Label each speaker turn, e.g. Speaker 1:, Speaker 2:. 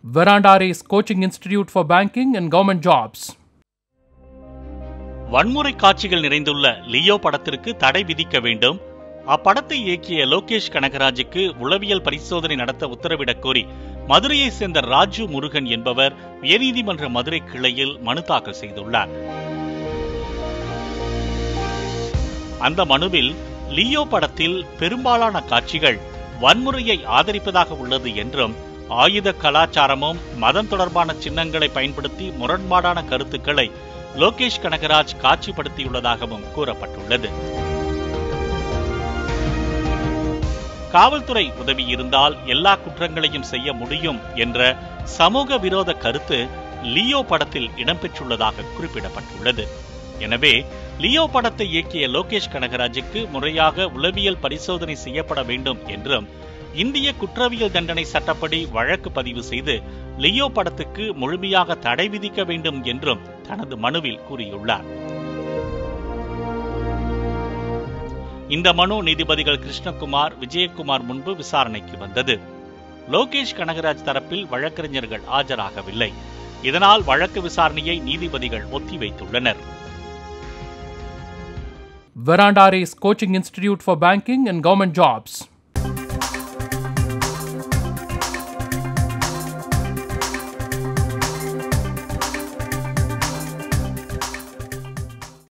Speaker 1: Verandares Coaching Institute for Banking and Government Jobs.
Speaker 2: வன்முறை காட்சிகள் நிறைந்துள்ள Leo படத்திற்கு தடை விதிக்க வேண்டும் அப்படத்தை இயக்கிய லோகேஷ் கனகராஜுக்கு உளவியல் பரிசோதனை நடத்த உத்தரவிடக் கோரி மதுரையைச் சேர்ந்த ராஜு முருகன் என்பவர் உயர்நீதிமன்ற மதுரை கிளையில் மனு தாக்கல் செய்துள்ளார் அந்த மனுவில் லியோ படத்தில் பெரும்பாலான காட்சிகள் வன்முறையை ஆதரிப்பதாக உள்ளது என்றும் ஆயுத கலாச்சாரமும் மதம் தொடர்பான சின்னங்களை பயன்படுத்தி முரண்பாடான கருத்துக்களை லோகேஷ் கனகராஜ் காட்சிப்படுத்தியுள்ளதாகவும் கூறப்பட்டுள்ளது காவல்துறை உதவி இருந்தால் எல்லா குற்றங்களையும் செய்ய முடியும் என்ற சமூக விரோத கருத்து லியோ படத்தில் இடம்பெற்றுள்ளதாக குறிப்பிடப்பட்டுள்ளது எனவே லியோ படத்தை இயக்கிய லோகேஷ் கனகராஜுக்கு முறையாக உளவியல் பரிசோதனை செய்யப்பட வேண்டும் என்றும் இந்திய குற்றவியல் தண்டனை சட்டப்படி வழக்கு பதிவு செய்து லியோ படத்துக்கு முழுமையாக தடை விதிக்க வேண்டும் என்றும் தனது மனுவில் கூறியுள்ளார் இந்த மனு நீதிபதிகள் கிருஷ்ணகுமார் விஜயகுமார் முன்பு விசாரணைக்கு வந்தது லோகேஷ் கனகராஜ் தரப்பில் வழக்கறிஞர்கள் ஆஜராகவில்லை இதனால் வழக்கு விசாரணையை நீதிபதிகள் ஒத்திவைத்துள்ளனர்
Speaker 1: Verandares Coaching Institute for Banking and Government Jobs.